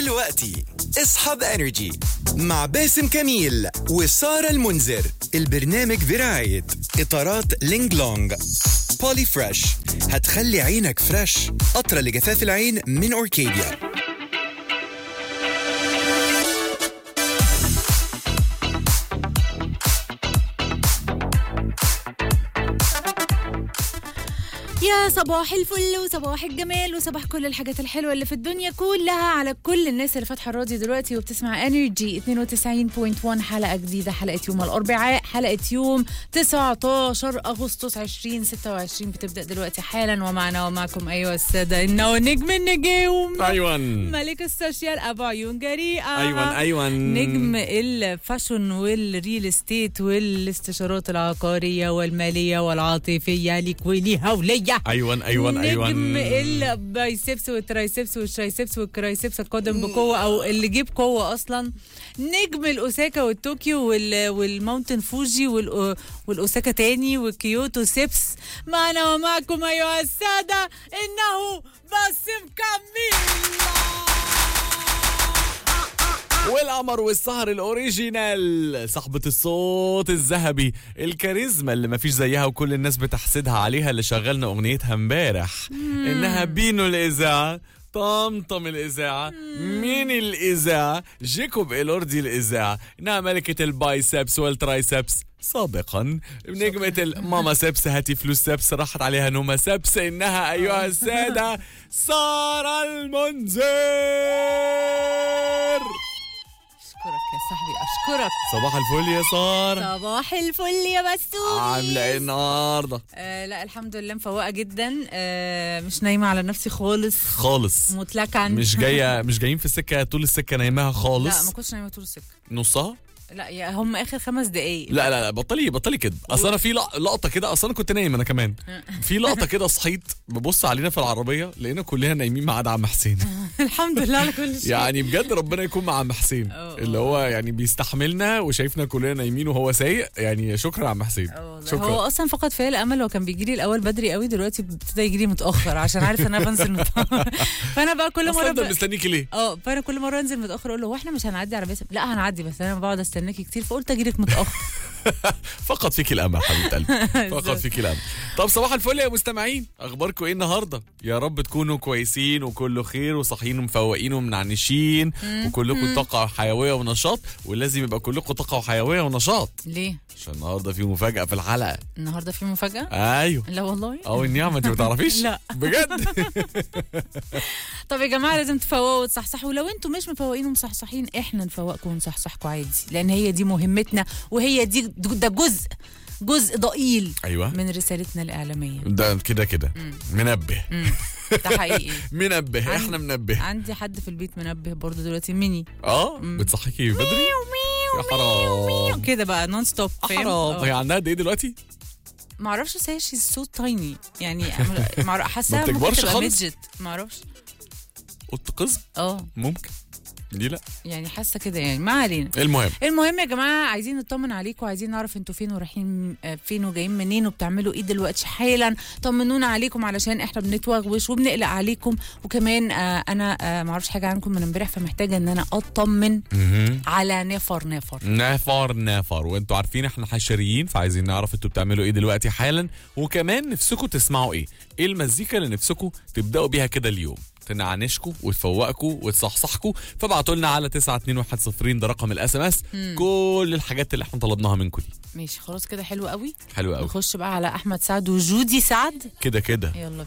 دلوقتي اصحاب انرجي مع باسم كميل وسارة المنذر البرنامج برعاية اطارات لينج لونج بولي فريش هتخلي عينك فريش قطرة لجفاف العين من اوركيديا يا صباح الفل وصباح الجمال وصباح كل الحاجات الحلوة اللي في الدنيا كلها على كل الناس اللي فاتحة الراديو دلوقتي وبتسمع انرجي 92.1 حلقة جديدة حلقة يوم الأربعاء حلقة يوم 19 أغسطس 2026 بتبدأ دلوقتي حالا ومعنا ومعكم أيها السادة إنه نجم النجوم ايوه ملك السوشيال أبو عيون جريئة ايوه ايوه نجم الفاشن والريل استيت والاستشارات العقارية والمالية والعاطفية ليك وليها وليا ايوه ايوه ايوه نجم البايسبس والترايسبس والشرايسبس والكرايسبس القادم بقوة أو اللي جيب قوة أصلا نجم الأوساكا والطوكيو وال... والماونتن فوجي وال... والأوساكا تاني وكيوتو سيبس معنا ومعكم أيها السادة إنه باسم كميل والقمر والسهر الاوريجينال صاحبة الصوت الذهبي الكاريزما اللي مفيش زيها وكل الناس بتحسدها عليها اللي شغلنا اغنيتها امبارح انها بينو الاذاعة طمطم الإذاعة مين الإذاعة جيكوب إلوردي الإذاعة إنها ملكة البايسبس والترايسبس سابقا نجمة الماما سبس هاتي فلوس سبس راحت عليها نومة سبس إنها أيها السادة سارة المنذر أشكرك يا صاحبي أشكرك صباح الفل يا سارة صباح الفل يا بسوم عاملة ايه النهاردة؟ آه لا الحمد لله مفوقة جدا آه مش نايمة على نفسي خالص خالص متلكعا مش جاية مش جايين في السكة طول السكة نايماها لا خالص ما كنتش نايمة طول السكة نصها؟ لا يا هم اخر خمس دقايق لا لا لا بطلي بطلي كده اصل انا في لق- لقطه كده اصل انا كنت نايم انا كمان في لقطه كده صحيت ببص علينا في العربيه لقينا كلنا نايمين ما عدا عم حسين الحمد لله على كل شيء يعني بجد ربنا يكون مع عم حسين أه، اللي هو يعني بيستحملنا وشايفنا كلنا نايمين وهو سايق يعني شكرا عم حسين آه والله. هو شكرا اصلا فقد فيا الامل هو كان بيجي لي الاول بدري قوي دلوقتي ابتدى يجي لي متاخر عشان عارف ان انا بنزل متاخر فانا بقى كل مره اصلا ده ب... مستنيكي ليه؟ اه فانا كل مره انزل متاخر اقول له هو احنا مش هنعدي على باسم لا هنعدي بس انا بقعد استناكي كتير فقلت اجي لك متاخر فقط فيك الامل حبيبه قلبي فقط فيك الامل طب صباح الفل يا مستمعين اخباركم ايه النهارده يا رب تكونوا كويسين وكله خير وصاحيين ومفوقين ومنعنشين وكلكم طاقه وحيويه ونشاط ولازم يبقى كلكم طاقه وحيويه ونشاط ليه عشان النهارده في مفاجاه في الحلقه النهارده في مفاجاه ايوه لا والله او النعمه انت ما تعرفيش لا. بجد طب يا جماعه لازم تفوقوا وتصحصحوا ولو انتوا مش مفوقين ومصحصحين احنا نفوقكم ونصحصحكم عادي لان هي دي مهمتنا وهي دي ده جزء جزء ضئيل ايوه من رسالتنا الاعلاميه ده كده كده منبه ده حقيقي منبه احنا منبه عندي حد في البيت منبه برضه دلوقتي ميني اه بتصحيكي بدري يا حرام كده بقى نون ستوب حرام هي عندها قد ايه دلوقتي؟ ما اعرفش بس هي شيز سو تايني يعني مع- حاساها ما ممكن بتكبرش تبقى خالص؟ ميدجت ما اعرفش قلت قزم اه ممكن دي لا يعني حاسه كده يعني ما علينا المهم المهم يا جماعه عايزين نطمن عليكم وعايزين نعرف انتوا فين ورايحين آه، فين وجايين منين وبتعملوا ايه دلوقتي حالا طمنونا عليكم علشان احنا بنتوغوش وبنقلق عليكم وكمان آه انا آه ما اعرفش حاجه عنكم من امبارح فمحتاجه ان انا اطمن على نفر نفر نفر نفر وانتوا عارفين احنا حشريين فعايزين نعرف انتوا بتعملوا ايه دلوقتي حالا وكمان نفسكم تسمعوا ايه ايه المزيكا اللي نفسكم تبداوا بيها كده اليوم تنعنشكوا وتفوقكوا وتصحصحكوا فابعتوا لنا على 92110 ده رقم الاس ام اس كل الحاجات اللي احنا طلبناها منكم دي ماشي خلاص كده حلو قوي حلو قوي نخش بقى على احمد سعد وجودي سعد كده كده يلا